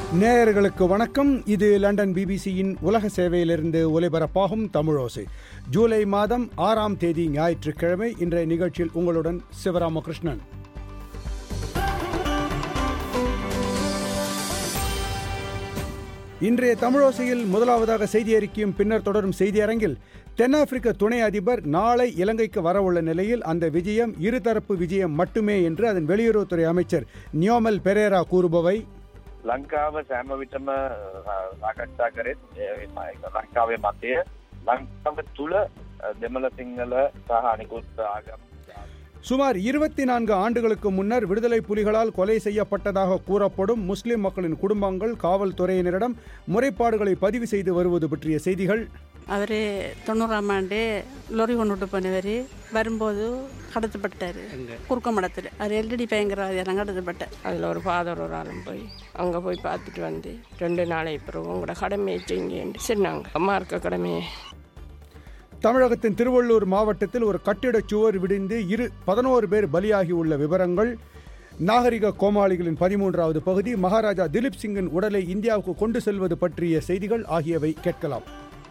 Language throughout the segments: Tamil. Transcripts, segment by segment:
நேயர்களுக்கு வணக்கம் இது லண்டன் பிபிசியின் உலக சேவையிலிருந்து ஒலிபரப்பாகும் தமிழோசை ஜூலை மாதம் ஆறாம் தேதி ஞாயிற்றுக்கிழமை இன்றைய நிகழ்ச்சியில் உங்களுடன் சிவராமகிருஷ்ணன் இன்றைய தமிழோசையில் முதலாவதாக செய்தி அறிக்கையும் பின்னர் தொடரும் செய்தி அரங்கில் தென்னாப்பிரிக்க துணை அதிபர் நாளை இலங்கைக்கு வரவுள்ள நிலையில் அந்த விஜயம் இருதரப்பு விஜயம் மட்டுமே என்று அதன் வெளியுறவுத்துறை அமைச்சர் நியோமல் பெரேரா கூறுபவை ලංකාව සෑම විටම සාකච්ඡා කරෙත් ලංකාවේ මතය ලංකාව තුළ දෙමළ සිංහල සහ අනිකුත් ආගම් சுமார் இருபத்தி நான்கு ஆண்டுகளுக்கு முன்னர் விடுதலை புலிகளால் கொலை செய்யப்பட்டதாக கூறப்படும் முஸ்லிம் மக்களின் குடும்பங்கள் காவல்துறையினரிடம் முறைப்பாடுகளை பதிவு செய்து வருவது பற்றிய செய்திகள் அவர் தொண்ணூறாம் ஆண்டு லொரி கொண்டுட்டு போனவர் வரும்போது கடத்தப்பட்டார் குறுக்க மடத்தில் அவர் எல்டி பயங்கரவாதியெல்லாம் கடத்தப்பட்டார் அதில் ஒரு ஃபாதர் ஒரு ஆளும் போய் அங்கே போய் பார்த்துட்டு வந்து ரெண்டு நாளை பிறகு உங்களோட கடமையை செய்யுங்கன்னு சொன்னாங்க அம்மா இருக்க கடமையை தமிழகத்தின் திருவள்ளூர் மாவட்டத்தில் ஒரு கட்டிடச் சுவர் விடிந்து இரு பதினோரு பேர் பலியாகியுள்ள விவரங்கள் நாகரிக கோமாளிகளின் பதிமூன்றாவது பகுதி மகாராஜா திலீப் சிங்கின் உடலை இந்தியாவுக்கு கொண்டு செல்வது பற்றிய செய்திகள் ஆகியவை கேட்கலாம்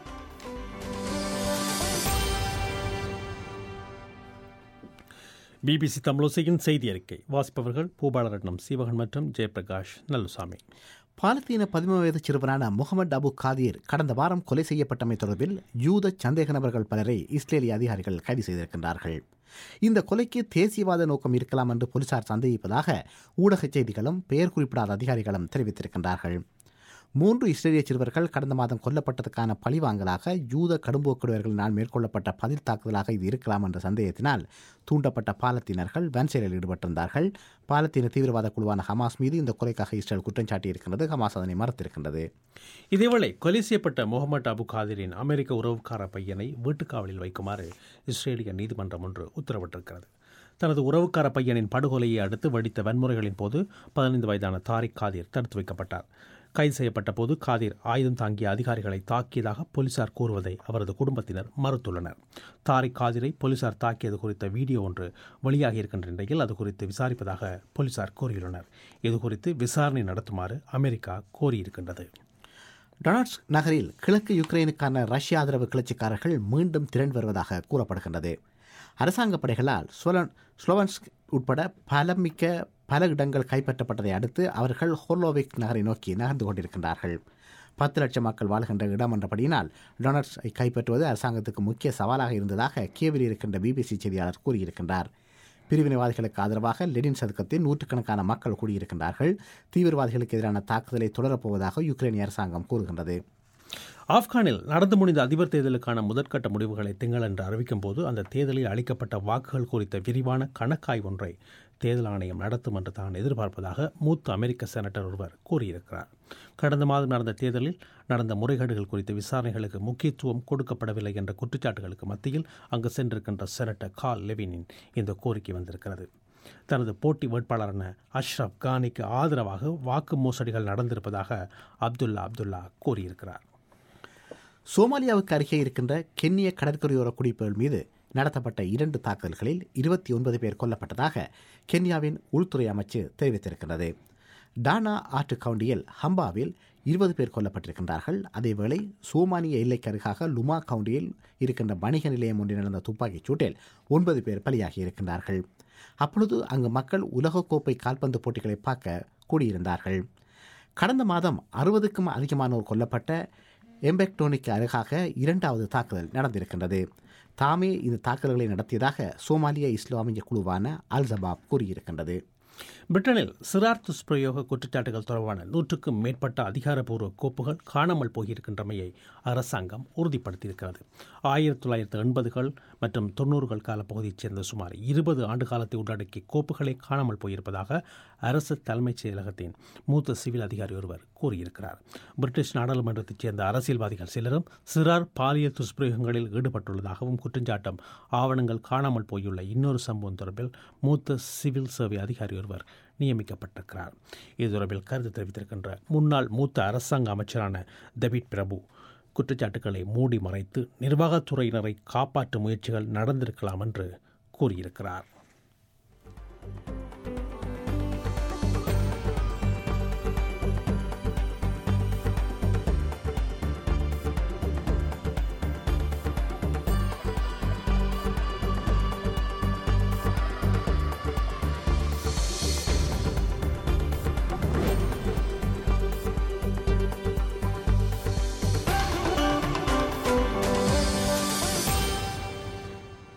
பிபிசி தமிழோசையின் செய்தி அறிக்கை வாசிப்பவர்கள் பூபாலரட்னம் சீவகன் மற்றும் ஜெயபிரகாஷ் நல்லுசாமி பாலத்தீன பதிமூணு வயது சிறுவனான முகமது அபு காதீர் கடந்த வாரம் கொலை செய்யப்பட்டமை தொடர்பில் யூத சந்தேக நபர்கள் பலரை இஸ்ரேலிய அதிகாரிகள் கைது செய்திருக்கின்றார்கள் இந்த கொலைக்கு தேசியவாத நோக்கம் இருக்கலாம் என்று போலீசார் சந்தேகிப்பதாக ஊடகச் செய்திகளும் பெயர் குறிப்பிடாத அதிகாரிகளும் தெரிவித்திருக்கின்றார்கள் மூன்று இஸ்ரேலிய சிறுவர்கள் கடந்த மாதம் கொல்லப்பட்டதற்கான பழிவாங்கலாக யூத கடும்போக்குடையர்களினால் மேற்கொள்ளப்பட்ட பதில் தாக்குதலாக இது இருக்கலாம் என்ற சந்தேகத்தினால் தூண்டப்பட்ட பாலத்தீனர்கள் வன்செயலில் ஈடுபட்டிருந்தார்கள் பாலத்தீன தீவிரவாத குழுவான ஹமாஸ் மீது இந்த கொலைக்காக இஸ்ரேல் குற்றம் சாட்டியிருக்கின்றது ஹமாஸ் அதனை மறுத்திருக்கின்றது இதேவேளை கொலை செய்யப்பட்ட முகமது அபு காதிரின் அமெரிக்க உறவுக்கார பையனை வீட்டுக்காவலில் வைக்குமாறு இஸ்ரேலிய நீதிமன்றம் ஒன்று உத்தரவிட்டிருக்கிறது தனது உறவுக்கார பையனின் படுகொலையை அடுத்து வெடித்த வன்முறைகளின் போது பதினைந்து வயதான தாரிக் காதிர் தடுத்து வைக்கப்பட்டார் கைது செய்யப்பட்ட போது காதிர் ஆயுதம் தாங்கிய அதிகாரிகளை தாக்கியதாக போலீசார் கூறுவதை அவரது குடும்பத்தினர் மறுத்துள்ளனர் தாரிக் காதிரை போலீசார் தாக்கியது குறித்த வீடியோ ஒன்று வெளியாகி இருக்கின்ற நிலையில் அது குறித்து விசாரிப்பதாக போலீசார் கூறியுள்ளனர் இது குறித்து விசாரணை நடத்துமாறு அமெரிக்கா கோரியிருக்கின்றது டொனாட்ஸ் நகரில் கிழக்கு யுக்ரைனுக்கான ரஷ்ய ஆதரவு கிளர்ச்சிக்காரர்கள் மீண்டும் திரண்டு வருவதாக கூறப்படுகின்றது அரசாங்க படைகளால் ஸ்லோவன் ஸ்லோவன்ஸ்க் உட்பட பலமிக்க பல இடங்கள் கைப்பற்றப்பட்டதை அடுத்து அவர்கள் ஹோர்லோவிக் நகரை நோக்கி நகர்ந்து கொண்டிருக்கின்றார்கள் பத்து லட்சம் மக்கள் வாழ்கின்ற இடம் என்றபடியினால் டொனட்ஸை கைப்பற்றுவது அரசாங்கத்துக்கு முக்கிய சவாலாக இருந்ததாக கியவில் இருக்கின்ற பிபிசி செய்தியாளர் கூறியிருக்கின்றார் பிரிவினைவாதிகளுக்கு ஆதரவாக லெனின் சதுக்கத்தில் நூற்றுக்கணக்கான மக்கள் கூடியிருக்கின்றார்கள் தீவிரவாதிகளுக்கு எதிரான தாக்குதலை தொடரப்போவதாக யுக்ரைனிய அரசாங்கம் கூறுகின்றது ஆப்கானில் நடந்து முடிந்த அதிபர் தேர்தலுக்கான முதற்கட்ட முடிவுகளை திங்களன்று அறிவிக்கும் போது அந்த தேர்தலில் அளிக்கப்பட்ட வாக்குகள் குறித்த விரிவான கணக்காய் ஒன்றை தேர்தல் ஆணையம் நடத்தும் என்று தான் எதிர்பார்ப்பதாக மூத்த அமெரிக்க செனட்டர் ஒருவர் கூறியிருக்கிறார் கடந்த மாதம் நடந்த தேர்தலில் நடந்த முறைகேடுகள் குறித்த விசாரணைகளுக்கு முக்கியத்துவம் கொடுக்கப்படவில்லை என்ற குற்றச்சாட்டுகளுக்கு மத்தியில் அங்கு சென்றிருக்கின்ற செனட்டர் கால் லெவினின் இந்த கோரிக்கை வந்திருக்கிறது தனது போட்டி வேட்பாளரான அஷ்ரப் கானிக்கு ஆதரவாக வாக்கு மோசடிகள் நடந்திருப்பதாக அப்துல்லா அப்துல்லா கூறியிருக்கிறார் சோமாலியாவுக்கு அருகே இருக்கின்ற கென்னிய கடற்கரையோர குடிப்புகள் மீது நடத்தப்பட்ட இரண்டு தாக்குதல்களில் இருபத்தி ஒன்பது பேர் கொல்லப்பட்டதாக கென்யாவின் உள்துறை அமைச்சு தெரிவித்திருக்கிறது டானா ஆற்று கவுண்டியில் ஹம்பாவில் இருபது பேர் கொல்லப்பட்டிருக்கின்றார்கள் அதேவேளை சோமானிய எல்லைக்கு அருகாக லுமா கவுண்டியில் இருக்கின்ற வணிக நிலையம் ஒன்றில் நடந்த துப்பாக்கிச் சூட்டில் ஒன்பது பேர் பலியாகி இருக்கின்றார்கள் அப்பொழுது அங்கு மக்கள் உலகக்கோப்பை கால்பந்து போட்டிகளை பார்க்க கூடியிருந்தார்கள் கடந்த மாதம் அறுபதுக்கும் அதிகமானோர் கொல்லப்பட்ட எம்பெக்டோனிக்கு அருகாக இரண்டாவது தாக்குதல் நடந்திருக்கின்றது தாமே இந்த தாக்குதல்களை நடத்தியதாக சோமாலிய இஸ்லாமிய குழுவான அல் ஜபாப் கூறியிருக்கின்றது பிரிட்டனில் சிறார் துஷ்பிரயோக குற்றச்சாட்டுகள் தொடர்பான நூற்றுக்கும் மேற்பட்ட அதிகாரப்பூர்வ கோப்புகள் காணாமல் போகியிருக்கின்றமையை அரசாங்கம் உறுதிப்படுத்தியிருக்கிறது ஆயிரத்தி தொள்ளாயிரத்து எண்பதுகள் மற்றும் தொண்ணூறுகள் கால பகுதியைச் சேர்ந்த சுமார் இருபது ஆண்டு காலத்தை உள்ளடக்கிய கோப்புகளை காணாமல் போயிருப்பதாக அரசு தலைமைச் செயலகத்தின் மூத்த சிவில் அதிகாரி ஒருவர் கூறியிருக்கிறார் பிரிட்டிஷ் நாடாளுமன்றத்தைச் சேர்ந்த அரசியல்வாதிகள் சிலரும் சிறார் பாலியல் துஷ்பிரயோகங்களில் ஈடுபட்டுள்ளதாகவும் குற்றஞ்சாட்டம் ஆவணங்கள் காணாமல் போயுள்ள இன்னொரு சம்பவம் தொடர்பில் மூத்த சிவில் சேவை அதிகாரி ஒருவர் நியமிக்கப்பட்டிருக்கிறார் இது தொடர்பில் கருத்து தெரிவித்திருக்கின்ற முன்னாள் மூத்த அரசாங்க அமைச்சரான டெவிட் பிரபு குற்றச்சாட்டுகளை மூடி மறைத்து நிர்வாகத்துறையினரை காப்பாற்றும் முயற்சிகள் நடந்திருக்கலாம் என்று கூறியிருக்கிறார்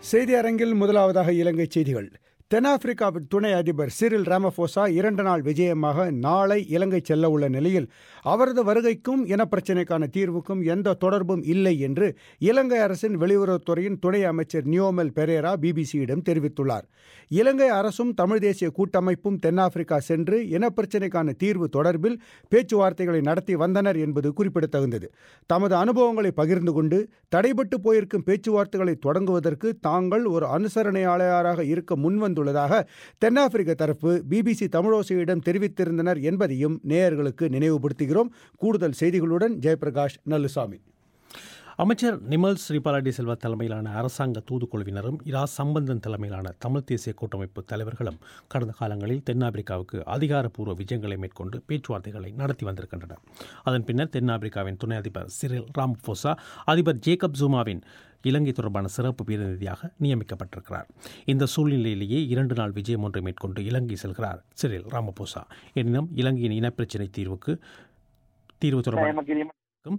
செய்தி அரங்கில் முதலாவதாக இலங்கை செய்திகள் தென்னாப்பிரிக்காவின் துணை அதிபர் சிரில் ராமபோசா இரண்டு நாள் விஜயமாக நாளை இலங்கை செல்ல உள்ள நிலையில் அவரது வருகைக்கும் இனப்பிரச்சினைக்கான தீர்வுக்கும் எந்த தொடர்பும் இல்லை என்று இலங்கை அரசின் வெளியுறவுத்துறையின் துணை அமைச்சர் நியோமல் பெரேரா பிபிசியிடம் தெரிவித்துள்ளார் இலங்கை அரசும் தமிழ் தேசிய கூட்டமைப்பும் தென்னாப்பிரிக்கா சென்று இனப்பிரச்சினைக்கான தீர்வு தொடர்பில் பேச்சுவார்த்தைகளை நடத்தி வந்தனர் என்பது குறிப்பிடத்தகுந்தது தமது அனுபவங்களை பகிர்ந்து கொண்டு தடைபட்டு போயிருக்கும் பேச்சுவார்த்தைகளை தொடங்குவதற்கு தாங்கள் ஒரு அனுசரணையாளராக இருக்க முன்வந்துள்ளதாக தென்னாப்பிரிக்க தரப்பு பிபிசி தமிழோசையிடம் தெரிவித்திருந்தனர் என்பதையும் நேயர்களுக்கு நினைவுபடுத்துகிறோம் கூடுதல் செய்திகளுடன் ஜெயபிரகாஷ் நல்லுசாமி அமைச்சர் நிமல் ஸ்ரீபாலடி செல்வா தலைமையிலான அரசாங்க தூதுக்குழுவினரும் இரா சம்பந்தன் தலைமையிலான தமிழ் தேசிய கூட்டமைப்பு தலைவர்களும் கடந்த காலங்களில் தென்னாப்பிரிக்காவுக்கு அதிகாரப்பூர்வ விஜயங்களை மேற்கொண்டு பேச்சுவார்த்தைகளை நடத்தி வந்திருக்கின்றனர் அதன் பின்னர் தென்னாப்பிரிக்காவின் துணை அதிபர் சிரில் ராம்போசா அதிபர் ஜேக்கப் ஜூமாவின் இலங்கை தொடர்பான சிறப்பு பிரதிநிதியாக நியமிக்கப்பட்டிருக்கிறார் இந்த சூழ்நிலையிலேயே இரண்டு நாள் விஜயம் ஒன்றை மேற்கொண்டு இலங்கை செல்கிறார் சிரில் ராமபோசா எனினும் இலங்கையின் இனப்பிரச்சினை தீர்வுக்கு தீர்வு தொடர்பான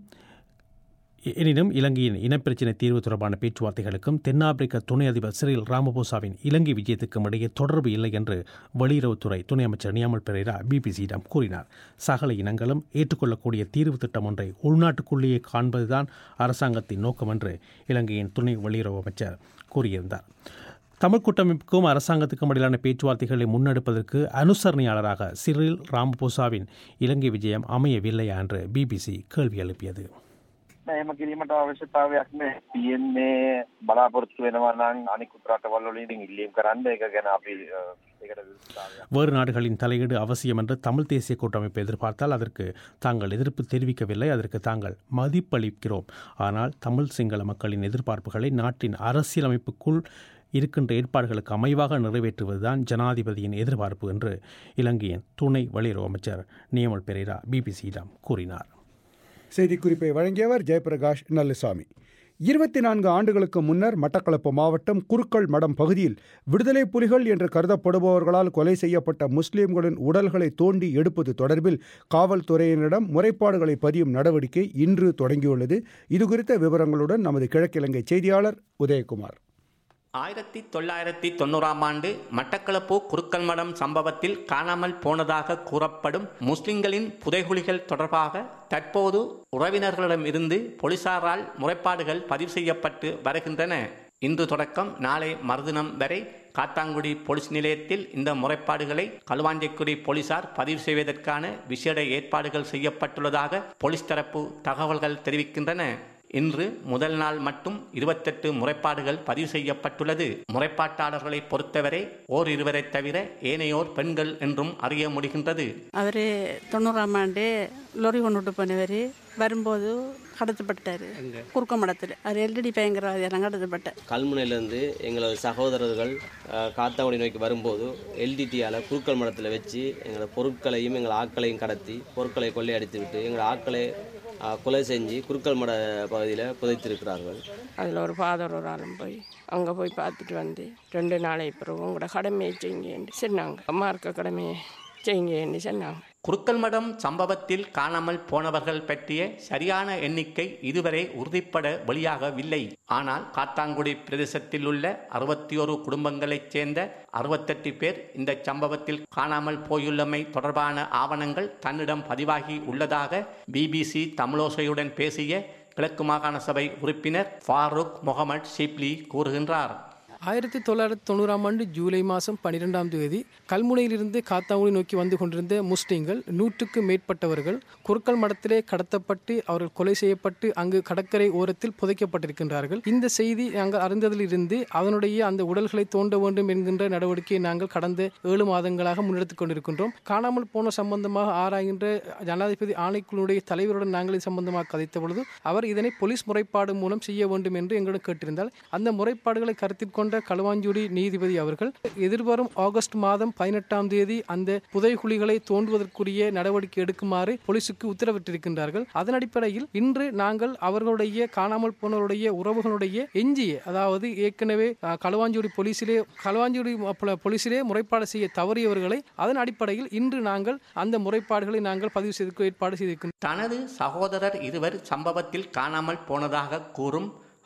எனினும் இலங்கையின் இனப்பிரச்சினை தீர்வு தொடர்பான பேச்சுவார்த்தைகளுக்கும் தென்னாப்பிரிக்க துணை அதிபர் சிறில் ராமபோசாவின் இலங்கை விஜயத்துக்கும் இடையே தொடர்பு இல்லை என்று வெளியுறவுத்துறை துணை அமைச்சர் நியாமல் பெரேரா பிபிசியிடம் கூறினார் சகல இனங்களும் ஏற்றுக்கொள்ளக்கூடிய தீர்வு திட்டம் ஒன்றை உள்நாட்டுக்குள்ளேயே காண்பதுதான் அரசாங்கத்தின் நோக்கம் என்று இலங்கையின் துணை வெளியுறவு அமைச்சர் கூறியிருந்தார் தமிழ் கூட்டமைப்புக்கும் அரசாங்கத்துக்கும் இடையிலான பேச்சுவார்த்தைகளை முன்னெடுப்பதற்கு அனுசரணையாளராக சிறில் ராமபோசாவின் இலங்கை விஜயம் அமையவில்லையா என்று பிபிசி கேள்வி எழுப்பியது එහෙම කිරීමට අවශ්‍යතාවයක් නෑ තියෙන්නේ බලාපොරොත්තු වෙනවා නම් අනිකුත් රටවල් වලින් ඉල්ලීම් කරන්න ඒක ගැන අපි අ, ඒකට විරුද්ධතාවයක් வேறு நாடுகளின் தலையீடு அவசியம் என்று தமிழ் தேசிய கூட்டமைப்பு எதிர்பார்த்தால் அதற்கு தாங்கள் எதிர்ப்பு தெரிவிக்கவில்லை அதற்கு தாங்கள் மதிப்பளிக்கிறோம் ஆனால் தமிழ் சிங்கள மக்களின் எதிர்பார்ப்புகளை நாட்டின் அரசியலமைப்புக்குள் இருக்கின்ற ஏற்பாடுகளுக்கு அமைவாக நிறைவேற்றுவதுதான் ஜனாதிபதியின் எதிர்பார்ப்பு என்று இலங்கையின் துணை வெளியுறவு அமைச்சர் நியமல் பெரேரா பிபிசியிடம் கூறினார் செய்திக்குறிப்பை வழங்கியவர் ஜெயபிரகாஷ் நல்லுசாமி இருபத்தி நான்கு ஆண்டுகளுக்கு முன்னர் மட்டக்களப்பு மாவட்டம் குருக்கள் மடம் பகுதியில் விடுதலை புலிகள் என்று கருதப்படுபவர்களால் கொலை செய்யப்பட்ட முஸ்லிம்களின் உடல்களை தோண்டி எடுப்பது தொடர்பில் காவல்துறையினரிடம் முறைப்பாடுகளை பதியும் நடவடிக்கை இன்று தொடங்கியுள்ளது இதுகுறித்த விவரங்களுடன் நமது கிழக்கிழங்கை செய்தியாளர் உதயகுமார் ஆயிரத்தி தொள்ளாயிரத்தி தொண்ணூறாம் ஆண்டு மட்டக்களப்பு குருக்கல்மடம் சம்பவத்தில் காணாமல் போனதாக கூறப்படும் முஸ்லிம்களின் புதைகுழிகள் தொடர்பாக தற்போது உறவினர்களிடம் இருந்து போலீசாரால் முறைப்பாடுகள் பதிவு செய்யப்பட்டு வருகின்றன இன்று தொடக்கம் நாளை மறுதினம் வரை காத்தாங்குடி போலீஸ் நிலையத்தில் இந்த முறைப்பாடுகளை களுவாஞ்சிக்குடி போலீசார் பதிவு செய்வதற்கான விசேட ஏற்பாடுகள் செய்யப்பட்டுள்ளதாக போலீஸ் தரப்பு தகவல்கள் தெரிவிக்கின்றன இன்று முதல் நாள் மட்டும் இருபத்தெட்டு முறைப்பாடுகள் பதிவு செய்யப்பட்டுள்ளது முறைப்பாட்டாளர்களை பொறுத்தவரை ஓர் இருவரை தவிர ஏனையோர் பெண்கள் என்றும் அறிய முடிகின்றது அவர் தொண்ணூறாம் ஆண்டு லொரி கொண்டுட்டு போனவர் வரும்போது கடத்தப்பட்டார் குறுக்க மடத்தில் அவர் எல்இடி பயங்கரவாதியெல்லாம் கடத்தப்பட்டார் கல்முனையிலேருந்து எங்களது சகோதரர்கள் அஹ், காத்தாங்குடி நோக்கி வரும்போது எல்டிடியால் குறுக்கல் மடத்தில் வச்சு எங்களோட பொருட்களையும் எங்கள் ஆட்களையும் கடத்தி பொருட்களை கொள்ளையடித்து விட்டு எங்கள் ஆட்களை அஹ், கொலை செஞ்சு குறுக்கல் மட பகுதியில் புதைத்திருக்கிறார்கள் அதில் ஒரு ஃபாதர் ஒரு ஆளும் போய் அங்கே போய் பார்த்துட்டு வந்து ரெண்டு நாளை பிறகு உங்களோட கடமையை செய்யுங்கன்னு சொன்னாங்க அம்மா இருக்க கடமையை செய்யுங்கன்னு சொன்னாங்க குருக்கல்மடம் சம்பவத்தில் காணாமல் போனவர்கள் பற்றிய சரியான எண்ணிக்கை இதுவரை உறுதிப்பட வெளியாகவில்லை ஆனால் காத்தாங்குடி பிரதேசத்தில் உள்ள அறுபத்தி ஒரு குடும்பங்களைச் சேர்ந்த அறுபத்தெட்டு பேர் இந்த சம்பவத்தில் காணாமல் போயுள்ளமை தொடர்பான ஆவணங்கள் தன்னிடம் பதிவாகி உள்ளதாக பிபிசி தமிழோசையுடன் பேசிய கிழக்கு மாகாண சபை உறுப்பினர் ஃபாரூக் முகமது ஷிப்லி கூறுகின்றார் ஆயிரத்தி தொள்ளாயிரத்தி தொண்ணூறாம் ஆண்டு ஜூலை மாதம் பன்னிரெண்டாம் தேதி கல்முனையிலிருந்து காத்தாங்குடி நோக்கி வந்து கொண்டிருந்த முஸ்லிம்கள் நூற்றுக்கு மேற்பட்டவர்கள் குறுக்கல் மடத்திலே கடத்தப்பட்டு அவர்கள் கொலை செய்யப்பட்டு அங்கு கடற்கரை ஓரத்தில் புதைக்கப்பட்டிருக்கின்றார்கள் இந்த செய்தி நாங்கள் அறிந்ததிலிருந்து அதனுடைய அந்த உடல்களை தோண்ட வேண்டும் என்கின்ற நடவடிக்கையை நாங்கள் கடந்த ஏழு மாதங்களாக முன்னெடுத்துக் கொண்டிருக்கின்றோம் காணாமல் போன சம்பந்தமாக ஆராய்கின்ற ஜனாதிபதி ஆணைக்குழுடைய தலைவருடன் நாங்கள் இது சம்பந்தமாக கதைத்த பொழுது அவர் இதனை போலீஸ் முறைப்பாடு மூலம் செய்ய வேண்டும் என்று எங்களிடம் கேட்டிருந்தால் அந்த முறைப்பாடுகளை கருத்தில் கொண்ட களுவாஞ்சூடி நீதிபதி அவர்கள் எதிர்வரும் ஆகஸ்ட் மாதம் பதினெட்டாம் தேதி அந்த புதைகுழிகளை தோண்டுவதற்குரிய நடவடிக்கை எடுக்குமாறு போலீசுக்கு உத்தரவிட்டிருக்கின்றார்கள் அதன் அடிப்படையில் இன்று நாங்கள் அவர்களுடைய காணாமல் போனவருடைய உறவுகளுடைய எஞ்சிய அதாவது ஏற்கனவே அஹ், களுவாஞ்சூடி போலீசிலே களுவாஞ்சூடி போ- போலீசிலே முறைப்பாடு செய்ய தவறியவர்களை அதன் அடிப்படையில் இன்று நாங்கள் அந்த முறைப்பாடுகளை நாங்கள் பதிவு செய்து ஏற்பாடு செய்திருக்கின்றோம் தனது சகோதரர் இருவர் சம்பவத்தில் காணாமல் போனதாக கூறும்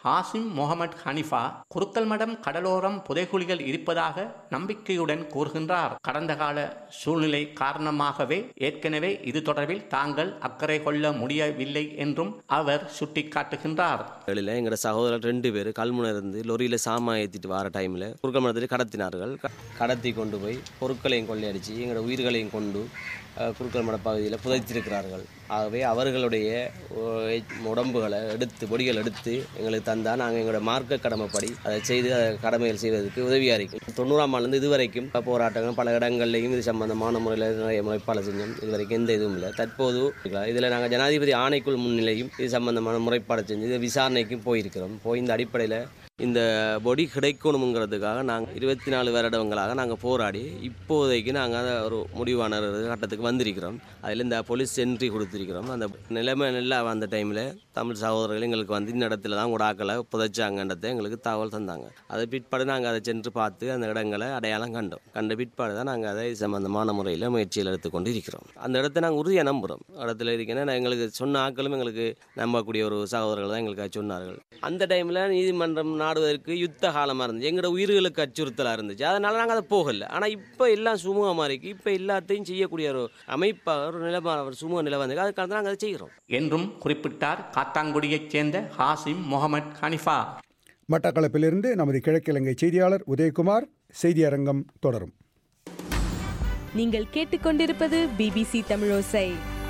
ஹாசிம் முகமது ஹனிஃபா குருக்கல் மடம் கடலோரம் புதைகுழிகள் இருப்பதாக நம்பிக்கையுடன் கூறுகின்றார் கடந்த கால சூழ்நிலை காரணமாகவே ஏற்கனவே இது தொடர்பில் தாங்கள் அக்கறை கொள்ள முடியவில்லை என்றும் அவர் சுட்டிக்காட்டுகின்றார் வெளியில் எங்களோட சகோதரர் ரெண்டு பேர் கல்முனை இருந்து லொரியில் சாமான் ஏற்றிட்டு வர டைமில் குறுக்கல் மடத்தில் கடத்தினார்கள் க- கடத்தி கொண்டு போய் பொருட்களையும் கொள்ளையடித்து எங்களோட உயிர்களையும் கொண்டு அஹ், குறுக்கல் மட பகுதியில் புதைத்திருக்கிறார்கள் ஆகவே அவர்களுடைய ஒ- உடம்புகளை எடுத்து பொடிகள் எடுத்து எங்களுக்கு தந்தால் நாங்கள் எங்களோட மார்க்க கடமைப்படி அதை செய்து அதை கடமைகள் செய்வதற்கு உதவியாக இருக்கும் தொண்ணூறாம் ஆண்டுலேருந்து இதுவரைக்கும் போராட்டங்கள் பல இடங்கள்லையும் இது சம்பந்தமான முறையில் நிறைய முறைப்பாடு செஞ்சோம் இதுவரைக்கும் எந்த இதுவும் இல்லை தற்போது இதில் நாங்கள் ஜனாதிபதி ஆணைக்குள் முன்னிலையும் இது சம்பந்தமான முறைப்பாடு செஞ்சு இது விசாரணைக்கும் போயிருக்கிறோம் போய் இந்த அடிப்படையில் இந்த பொடி கிடைக்கணுங்கிறதுக்காக நாங்கள் இருபத்தி நாலு வருடங்களாக நாங்கள் போராடி இப்போதைக்கு நாங்கள் அதை ஒரு முடிவான ஒரு கட்டத்துக்கு வந்திருக்கிறோம் அதில் இந்த போலீஸ் என்ட்ரி கொடுத்துருக்கிறோம் அந்த நிலைமை நல்லா வந்த டைமில் தமிழ் சகோதரர்கள் எங்களுக்கு வந்து இந்த இடத்துல தான் கூட ஆக்களை புதைச்சாங்கன்றதை எங்களுக்கு தகவல் தந்தாங்க அதை பிற்பாடு நாங்கள் அதை சென்று பார்த்து அந்த இடங்களை அடையாளம் கண்டோம் கண்ட பிற்பாடு தான் நாங்கள் அதை சம்பந்தமான முறையில் முயற்சியில் எடுத்துக்கொண்டு இருக்கிறோம் அந்த இடத்த நாங்கள் உறுதியாக நம்புகிறோம் இடத்துல இருக்கேன்னா எங்களுக்கு சொன்ன ஆக்களும் எங்களுக்கு நம்பக்கூடிய ஒரு சகோதரர்கள் தான் எங்களுக்கு அது சொன்னார்கள் அந்த டைமில் நீதிமன்றம் நாடுவதற்கு யுத்த காலமாக இருந்துச்சு எங்களோட உயிர்களுக்கு அச்சுறுத்தலாக இருந்துச்சு அதனால நாங்கள் அதை போகல ஆனால் இப்போ எல்லாம் சுமூகமாக இருக்கு இப்போ எல்லாத்தையும் செய்யக்கூடிய ஒரு அமைப்பாக ஒரு நிலமா ஒரு சுமூக நிலை வந்து அதுக்காக தான் நாங்கள் அதை செய்கிறோம் என்றும் குறிப்பிட்டார் காத்தாங்குடியைச் சேர்ந்த ஹாசிம் முகமது ஹனிஃபா மட்டக்களப்பிலிருந்து நமது கிழக்கிழங்கை செய்தியாளர் உதயகுமார் செய்தி அரங்கம் தொடரும் நீங்கள் கேட்டுக்கொண்டிருப்பது பிபிசி தமிழோசை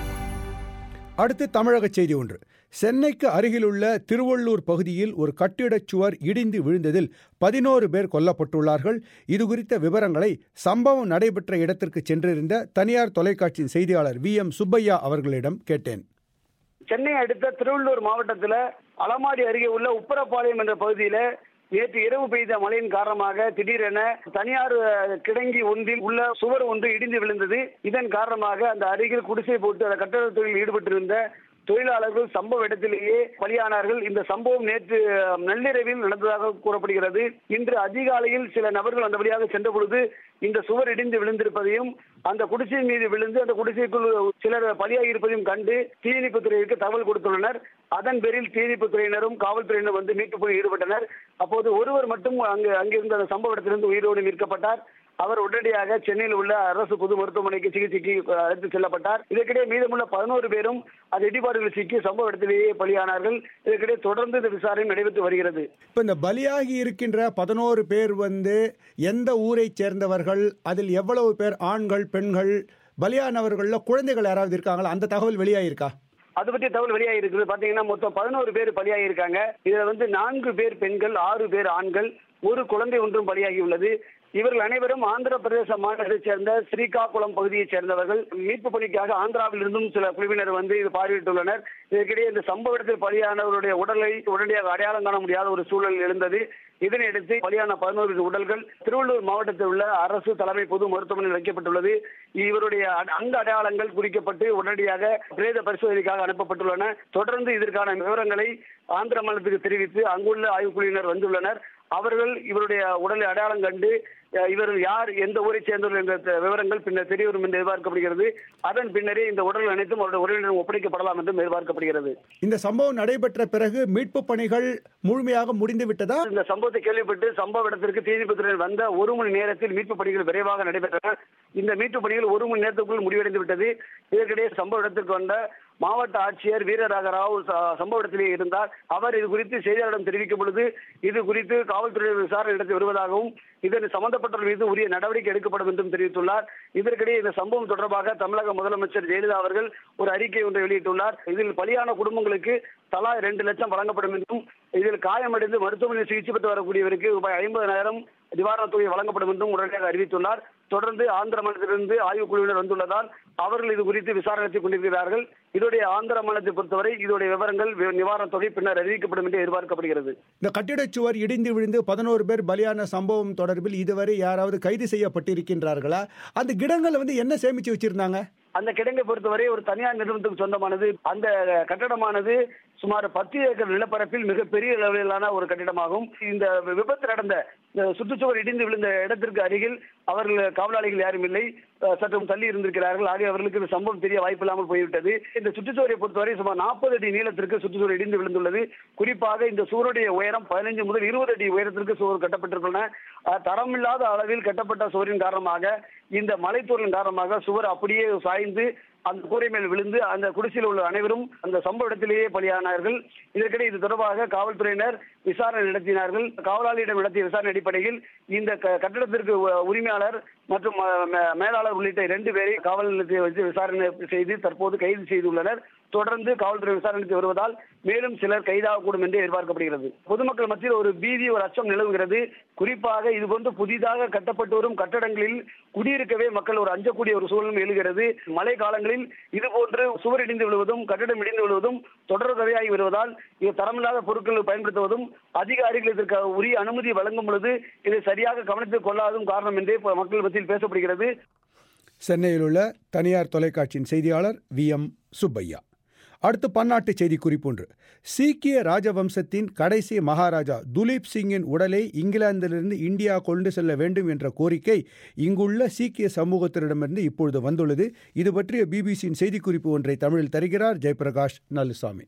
அடுத்து தமிழக செய்தி ஒன்று சென்னைக்கு அருகிலுள்ள திருவள்ளூர் பகுதியில் ஒரு கட்டிடச் சுவர் இடிந்து விழுந்ததில் பதினோரு பேர் கொல்லப்பட்டுள்ளார்கள் இது குறித்த விவரங்களை சம்பவம் நடைபெற்ற இடத்திற்கு சென்றிருந்த தனியார் தொலைக்காட்சியின் செய்தியாளர் வி எம் சுப்பையா அவர்களிடம் கேட்டேன் சென்னை அடுத்த திருவள்ளூர் மாவட்டத்தில் அலமாடி அருகே உள்ள உப்பரப்பாளையம் என்ற பகுதியில நேற்று இரவு பெய்த மழையின் காரணமாக திடீரென தனியார் அஹ், கிடங்கி ஒன்றில் உள்ள சுவர் ஒன்று இடிந்து விழுந்தது இதன் காரணமாக அந்த அருகில் குடிசை போட்டு அந்த கட்டட தொழிலில் ஈடுபட்டிருந்த தொழிலாளர்கள் சம்பவ இடத்திலேயே பலியானார்கள் இந்த சம்பவம் நேற்று அஹ், நள்ளிரவில் நடந்ததாக கூறப்படுகிறது இன்று அதிகாலையில் சில நபர்கள் அந்த வழியாக சென்ற பொழுது இந்த சுவர் இடிந்து விழுந்திருப்பதையும் அந்த குடிசை மீது விழுந்து அந்த குடிசைக்குள் சிலர் பலியாகி இருப்பதையும் கண்டு தீயணைப்புத் துறையிற்கு தகவல் கொடுத்துள்ளனர் அதன் பேரில் தீயணைப்புத் துறையினரும் காவல்துறையினர் வந்து மீட்பு பணியில் ஈடுபட்டனர் அப்போது ஒருவர் மட்டும் அங்கு அங்கிருந்த அந்த சம்பவ இடத்திலிருந்து உயிரோடு மீட்கப்பட்டார் அவர் உடனடியாக சென்னையில் உள்ள அரசு பொது மருத்துவமனைக்கு சிகிச்சைக்கு அழைத்து செல்லப்பட்டார் இதற்கிடையே மீதமுள்ள பதினோரு பேரும் அந்த இடிபாடுகளில் சிக்கி சம்பவ இடத்திலேயே பலியானார்கள் இதற்கிடையே தொடர்ந்து இந்த விசாரணை நடைபெற்று வருகிறது இப்போ இந்த பலியாகி இருக்கின்ற பதினோரு பேர் வந்து எந்த ஊரைச் சேர்ந்தவர்கள் அதில் எவ்வளவு பேர் ஆண்கள் பெண்கள் பலியானவர்களில் குழந்தைகள் யாராவது இருக்காங்களா அந்த தகவல் வெளியாயிருக்கா அது பற்றி தகவல் வெளியாகி இருக்குது பாத்தீங்கன்னா மொத்தம் பதினோரு பேர் பலியாகி இருக்காங்க இதுல வந்து நான்கு பேர் பெண்கள் ஆறு பேர் ஆண்கள் ஒரு குழந்தை ஒன்றும் பலியாகி உள்ளது இவர்கள் அனைவரும் ஆந்திர பிரதேச மாநிலத்தைச் சேர்ந்த ஸ்ரீகாகுளம் பகுதியைச் சேர்ந்தவர்கள் மீட்பு பணிக்காக ஆந்திராவில் இருந்தும் சில குழுவினர் வந்து இது பார்வையிட்டுள்ளனர் இதற்கிடையே இந்த சம்பவ இடத்தில் பலியானவருடைய உடலை உடனடியாக அடையாளம் காண முடியாத ஒரு சூழல் எழுந்தது இதனையடுத்து பலியான பதினோரு உடல்கள் திருவள்ளூர் மாவட்டத்தில் உள்ள அரசு தலைமை பொது மருத்துவமனையில் வைக்கப்பட்டுள்ளது இவருடைய அட- அங்க அடையாளங்கள் குறிக்கப்பட்டு உடனடியாக பிரேத பரிசோதனைக்காக அனுப்பப்பட்டுள்ளன தொடர்ந்து இதற்கான விவரங்களை ஆந்திர மாநிலத்துக்கு தெரிவித்து அங்குள்ள ஆய்வுக்குழுவினர் வந்துள்ளனர் அவர்கள் இவருடைய உடலை அடையாளம் கண்டு அஹ், இவர் யார் எந்த ஊரை சேர்ந்தவர்கள் என்ற த- விவரங்கள் பின்னர் தெரிய வரும் என்று எதிர்பார்க்கப்படுகிறது அதன் பின்னரே இந்த உடல்கள் அனைத்தும் அவருடைய உறவினரிடம் ஒப்படைக்கப்படலாம் என்றும் எதிர்பார்க்கப்படுகிறது இந்த சம்பவம் நடைபெற்ற பிறகு மீட்பு பணிகள் முழுமையாக முடிந்து விட்டதா இந்த சம்பவத்தை கேள்விப்பட்டு சம்பவ இடத்திற்கு தீயணைப்புத்துறையினர் வந்த ஒரு மணி நேரத்தில் மீட்பு பணிகள் விரைவாக நடைபெற்றன இந்த மீட்பு பணிகள் ஒரு மணி நேரத்துக்குள் முடிவடைந்து விட்டது இதற்கிடையே சம்பவ இடத்திற்கு வந்த மாவட்ட ஆட்சியர் வீரராகராவ் ச- சம்பவ இடத்திலே இருந்தார் அவர் இது குறித்து செய்தியாளரிடம் தெரிவிக்கும் பொழுது இது குறித்து காவல்துறை விசாரணை நடத்தி வருவதாகவும் இதன் சம்பந்தப்பட்டவர்கள் மீது உரிய நடவடிக்கை எடுக்கப்படும் என்றும் தெரிவித்துள்ளார் இதற்கிடையே இந்த சம்பவம் தொடர்பாக தமிழக முதலமைச்சர் ஜெயலலிதா அவர்கள் ஒரு அறிக்கை ஒன்றை வெளியிட்டுள்ளார் இதில் பலியான குடும்பங்களுக்கு தலா இரண்டு லட்சம் வழங்கப்படும் என்றும் இதில் காயமடைந்து மருத்துவமனையில் சிகிச்சை பெற்று வரக்கூடியவருக்கு ரூபாய் ஐம்பதனாயிரம் நிவாரணத் தொகை வழங்கப்படும் என்றும் உடனடியாக அறிவித்துள்ளார் தொடர்ந்து ஆந்திர மாநிலத்திலிருந்து ஆய்வுக் குழுவினர் வந்துள்ளதால் அவர்கள் இது குறித்து விசாரணை நடத்தி கொண்டிருக்கிறார்கள் இதோடைய ஆந்திர மாநிலத்தை பொறுத்தவரை இதோடைய விவரங்கள் வி- நிவாரணத் தொகை பின்னர் அறிவிக்கப்படும் என்று எதிர்பார்க்கப்படுகிறது இந்த கட்டிடச் சுவர் இடிந்து விழுந்து பதினோரு பேர் பலியான சம்பவம் தொடர்பில் இதுவரை யாராவது கைது செய்யப்பட்டிருக்கின்றார்களா அந்த கிடங்களை வந்து என்ன சேமிச்சு வச்சிருந்தாங்க அந்த கிடங்கை பொறுத்தவரை ஒரு தனியார் நிறுவனத்துக்கு சொந்தமானது அந்த கட்டடமானது சுமார் பத்து ஏக்கர் நிலப்பரப்பில் மிகப்பெரிய அளவிலான ஒரு கட்டிடமாகும் இந்த விபத்து நடந்த இந்த சுற்றுச்சுவர் இடிந்து விழுந்த இடத்திற்கு அருகில் அவர்கள் காவலாளிகள் யாரும் இல்லை அஹ், சற்று தள்ளி இருந்திருக்கிறார்கள் ஆகிய அவர்களுக்கு இந்த சம்பவம் தெரிய வாய்ப்பில்லாமல் போய்விட்டது இந்த சுற்றுச்சுவரை பொறுத்தவரை சுமார் நாற்பது அடி நீளத்திற்கு சுற்றுச்சுவர் இடிந்து விழுந்துள்ளது குறிப்பாக இந்த சுவருடைய உயரம் பதினைஞ்சு முதல் இருபது அடி உயரத்திற்கு சுவர் கட்டப்பட்டிருக்கின்றன அஹ், தரமில்லாத அளவில் கட்டப்பட்ட சுவரின் காரணமாக இந்த மலைத்தூரின் காரணமாக சுவர் அப்படியே சாய்ந்து அந்த கூரை மேல் விழுந்து அந்த குடிசையில் உள்ள அனைவரும் அந்த சம்பவ இடத்திலேயே பலியானார்கள் இதற்கிடையே இது தொடர்பாக காவல்துறையினர் விசாரணை நடத்தினார்கள் காவலாளியிடம் நடத்திய விசாரணை அடிப்படையில் இந்த க- கட்டடத்திற்கு உ- உரிமையாளர் மற்றும் அஹ், மே- மேலாளர் உள்ளிட்ட இரண்டு பேரை காவல் நிலையத்தில் வச்சு விசாரணை செய்து தற்போது கைது செய்துள்ளனர் தொடர்ந்து காவல்துறை விசாரணை நடத்தி வருவதால் மேலும் சிலர் கைதாகக்கூடும் என்று எதிர்பார்க்கப்படுகிறது பொதுமக்கள் மத்தியில் ஒரு பீதி ஒரு அச்சம் நிலவுகிறது குறிப்பாக இதுபோன்று புதிதாக கட்டப்பட்டு வரும் கட்டடங்களில் குடியிருக்கவே மக்கள் ஒரு அஞ்சக்கூடிய ஒரு சூழலும் எழுகிறது மழை காலங்களில் இதுபோன்று சுவர் இடிந்து விழுவதும் கட்டடம் இடிந்து விழுவதும் தொடர் கதையாகி வருவதால் இது தரமில்லாத பொருட்கள் பயன்படுத்துவதும் அதிகாரிகள் இதற்கு உரிய அனுமதி வழங்கும் பொழுது இதை சரியாக கவனித்துக் கொள்ளாததும் காரணம் என்றே இப்ப மக்கள் மத்தியில் பேசப்படுகிறது சென்னையில் உள்ள தனியார் தொலைக்காட்சியின் செய்தியாளர் வி எம் சுப்பையா அடுத்து பன்னாட்டு செய்தி குறிப்பொன்று சீக்கிய ராஜவம்சத்தின் கடைசி மகாராஜா துலீப் சிங்கின் உடலை இங்கிலாந்திலிருந்து இந்தியா கொண்டு செல்ல வேண்டும் என்ற கோரிக்கை இங்குள்ள சீக்கிய சமூகத்தினரிடமிருந்து இப்பொழுது வந்துள்ளது இது பற்றிய பிபிசியின் செய்திக்குறிப்பு ஒன்றை தமிழில் தருகிறார் ஜெயபிரகாஷ் நல்லுசாமி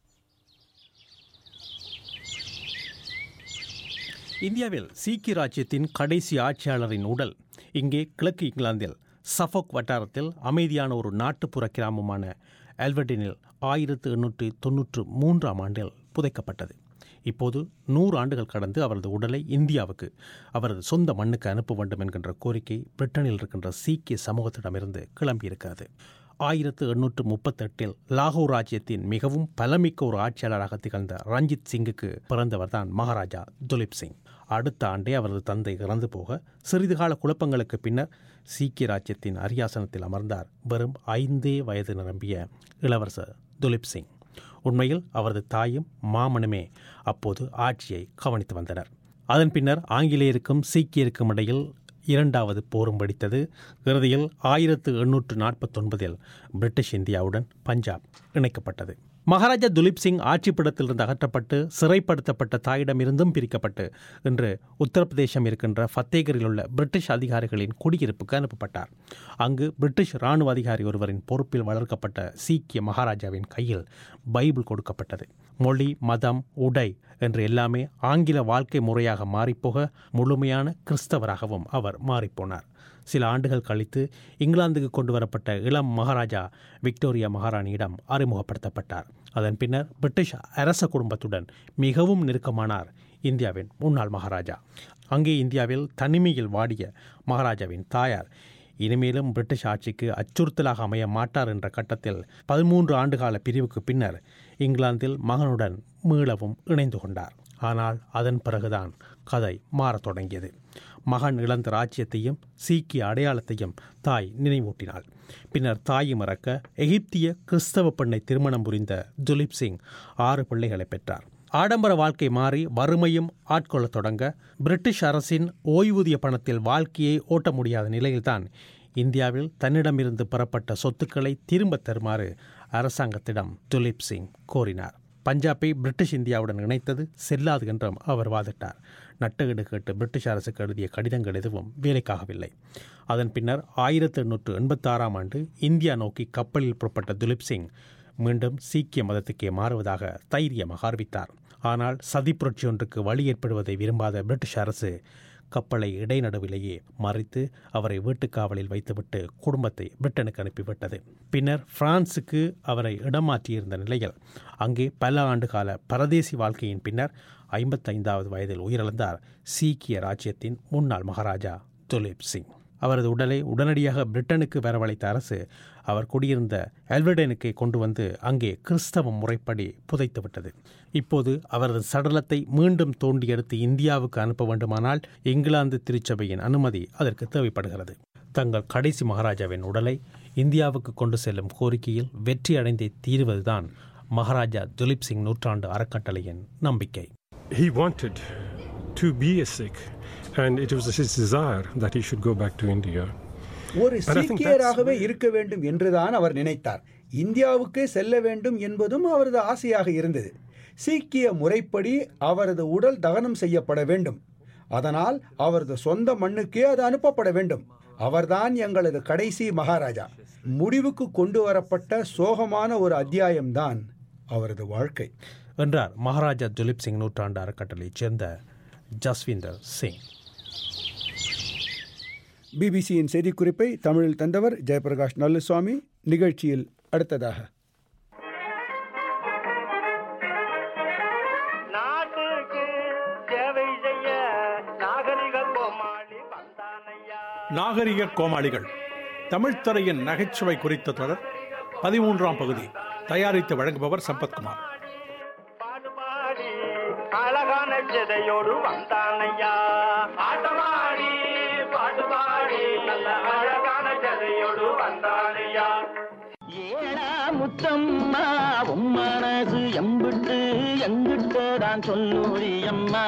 இந்தியாவில் சீக்கிய ராஜ்யத்தின் கடைசி ஆட்சியாளரின் உடல் இங்கே கிழக்கு இங்கிலாந்தில் சஃபோக் வட்டாரத்தில் அமைதியான ஒரு நாட்டுப்புற கிராமமான எல்வர்டினில் ஆயிரத்து எண்ணூற்றி தொன்னூற்று மூன்றாம் ஆண்டில் புதைக்கப்பட்டது இப்போது நூறு ஆண்டுகள் கடந்து அவரது உடலை இந்தியாவுக்கு அவரது சொந்த மண்ணுக்கு அனுப்ப வேண்டும் என்கின்ற கோரிக்கை பிரிட்டனில் இருக்கின்ற சீக்கிய சமூகத்திடமிருந்து கிளம்பியிருக்கிறது ஆயிரத்து எண்ணூற்று முப்பத்தெட்டில் லாகூர் ராஜ்யத்தின் மிகவும் பலமிக்க ஒரு ஆட்சியாளராக திகழ்ந்த ரஞ்சித் சிங்குக்கு பிறந்தவர்தான் மகாராஜா துலீப் சிங் அடுத்த ஆண்டே அவரது தந்தை இறந்து போக சிறிது கால குழப்பங்களுக்கு பின்னர் சீக்கிய ராஜ்யத்தின் அரியாசனத்தில் அமர்ந்தார் வெறும் ஐந்தே வயது நிரம்பிய இளவரசர் துலீப் சிங் உண்மையில் அவரது தாயும் மாமனுமே அப்போது ஆட்சியை கவனித்து வந்தனர் அதன் பின்னர் ஆங்கிலேயருக்கும் சீக்கியருக்கும் இடையில் இரண்டாவது போரும் வெடித்தது இறுதியில் ஆயிரத்து எண்ணூற்று நாற்பத்தொன்பதில் பிரிட்டிஷ் இந்தியாவுடன் பஞ்சாப் இணைக்கப்பட்டது மகாராஜா துலீப் சிங் ஆட்சிப்பிடத்திலிருந்து அகற்றப்பட்டு சிறைப்படுத்தப்பட்ட தாயிடமிருந்தும் பிரிக்கப்பட்டு இன்று உத்தரப்பிரதேசம் இருக்கின்ற ஃபத்தேகரில் உள்ள பிரிட்டிஷ் அதிகாரிகளின் குடியிருப்புக்கு அனுப்பப்பட்டார் அங்கு பிரிட்டிஷ் இராணுவ அதிகாரி ஒருவரின் பொறுப்பில் வளர்க்கப்பட்ட சீக்கிய மகாராஜாவின் கையில் பைபிள் கொடுக்கப்பட்டது மொழி மதம் உடை என்று எல்லாமே ஆங்கில வாழ்க்கை முறையாக மாறிப்போக முழுமையான கிறிஸ்தவராகவும் அவர் மாறிப்போனார் சில ஆண்டுகள் கழித்து இங்கிலாந்துக்கு கொண்டு வரப்பட்ட இளம் மகாராஜா விக்டோரியா மகாராணியிடம் அறிமுகப்படுத்தப்பட்டார் அதன் பின்னர் பிரிட்டிஷ் அரச குடும்பத்துடன் மிகவும் நெருக்கமானார் இந்தியாவின் முன்னாள் மகாராஜா அங்கே இந்தியாவில் தனிமையில் வாடிய மகாராஜாவின் தாயார் இனிமேலும் பிரிட்டிஷ் ஆட்சிக்கு அச்சுறுத்தலாக அமைய மாட்டார் என்ற கட்டத்தில் பதிமூன்று ஆண்டுகால பிரிவுக்கு பின்னர் இங்கிலாந்தில் மகனுடன் மீளவும் இணைந்து கொண்டார் ஆனால் அதன் பிறகுதான் கதை மாறத் தொடங்கியது மகன் இழந்த ராஜ்யத்தையும் சீக்கிய அடையாளத்தையும் தாய் நினைவூட்டினாள் பின்னர் தாயை மறக்க எகிப்திய கிறிஸ்தவ பெண்ணை திருமணம் புரிந்த துலீப் சிங் ஆறு பிள்ளைகளை பெற்றார் ஆடம்பர வாழ்க்கை மாறி வறுமையும் ஆட்கொள்ளத் தொடங்க பிரிட்டிஷ் அரசின் ஓய்வூதிய பணத்தில் வாழ்க்கையை ஓட்ட முடியாத நிலையில்தான் இந்தியாவில் தன்னிடமிருந்து பெறப்பட்ட சொத்துக்களை திரும்பத் தருமாறு அரசாங்கத்திடம் துலீப் சிங் கோரினார் பஞ்சாபை பிரிட்டிஷ் இந்தியாவுடன் இணைத்தது செல்லாது என்றும் அவர் வாதிட்டார் நட்டகீடு கேட்டு பிரிட்டிஷ் அரசுக்கு எழுதிய கடிதங்கள் எதுவும் வேலைக்காகவில்லை அதன் பின்னர் ஆயிரத்தி எண்ணூற்று எண்பத்தாறாம் ஆண்டு இந்தியா நோக்கி கப்பலில் புறப்பட்ட துலீப் சிங் மீண்டும் சீக்கிய மதத்துக்கே மாறுவதாக தைரியமாக அறிவித்தார் ஆனால் சதி புரட்சி ஒன்றுக்கு வழி ஏற்படுவதை விரும்பாத பிரிட்டிஷ் அரசு கப்பலை இடைநடுவிலேயே மறித்து அவரை வீட்டுக்காவலில் வைத்துவிட்டு குடும்பத்தை பிரிட்டனுக்கு அனுப்பிவிட்டது பின்னர் பிரான்சுக்கு அவரை இடமாற்றியிருந்த நிலையில் அங்கே பல ஆண்டுகால பரதேசி வாழ்க்கையின் பின்னர் ஐம்பத்தைந்தாவது வயதில் உயிரிழந்தார் சீக்கிய ராஜ்யத்தின் முன்னாள் மகாராஜா துலீப் சிங் அவரது உடலை உடனடியாக பிரிட்டனுக்கு வரவழைத்த அரசு அவர் குடியிருந்த எல்வர்டனுக்கை கொண்டு வந்து அங்கே கிறிஸ்தவ முறைப்படி புதைத்துவிட்டது இப்போது அவரது சடலத்தை மீண்டும் தோண்டி எடுத்து இந்தியாவுக்கு அனுப்ப வேண்டுமானால் இங்கிலாந்து திருச்சபையின் அனுமதி அதற்கு தேவைப்படுகிறது தங்கள் கடைசி மகாராஜாவின் உடலை இந்தியாவுக்கு கொண்டு செல்லும் கோரிக்கையில் வெற்றி அடைந்தே தீருவதுதான் மகாராஜா துலீப் சிங் நூற்றாண்டு அறக்கட்டளையின் நம்பிக்கை He wanted to be a Sikh, and it was his desire that he should go back to India. ஒரு And I think சீக்கியராகவே that's- இருக்க வேண்டும் என்றுதான் அவர் நினைத்தார் இந்தியாவுக்கே செல்ல வேண்டும் என்பதும் அவரது ஆசையாக இருந்தது சீக்கிய முறைப்படி அவரது உடல் தகனம் செய்யப்பட வேண்டும் அதனால் அவரது சொந்த மண்ணுக்கே அது அனுப்பப்பட வேண்டும் அவர்தான் எங்களது கடைசி மகாராஜா முடிவுக்கு கொண்டு வரப்பட்ட சோகமான ஒரு அத்தியாயம்தான் அவரது வாழ்க்கை என்றார் மகாராஜா துலீப் சிங் நூற்றாண்டு அறக்கட்டளையைச் சேர்ந்த ஜஸ்விந்தர் சிங் பிபிசியின் செய்திக்குறிப்பை தமிழில் தந்தவர் ஜெயபிரகாஷ் நல்லுசுவாமி நிகழ்ச்சியில் அடுத்ததாக நாட்டுக்கு சேவை செய்ய நாகரிக கோமாளி வந்தானையா நாகரிக கோமாளிகள் தமிழ்த்தரையின் நகைச்சுவை குறித்த தொடர் பதிமூன்றாம் பகுதி தயாரித்து வழங்குபவர் சம்பத்குமார் பாடி அழகான சிதையோடு வந்தானையா பாட்டமாடி பாட்டு பாடி நல்ல அழகான சிதையோடு வந்தானையா ஏடா முத்தம்மா உன் மனசு எம்பிட்டு எங்கிட்ட தான் சொல்லூரி அம்மா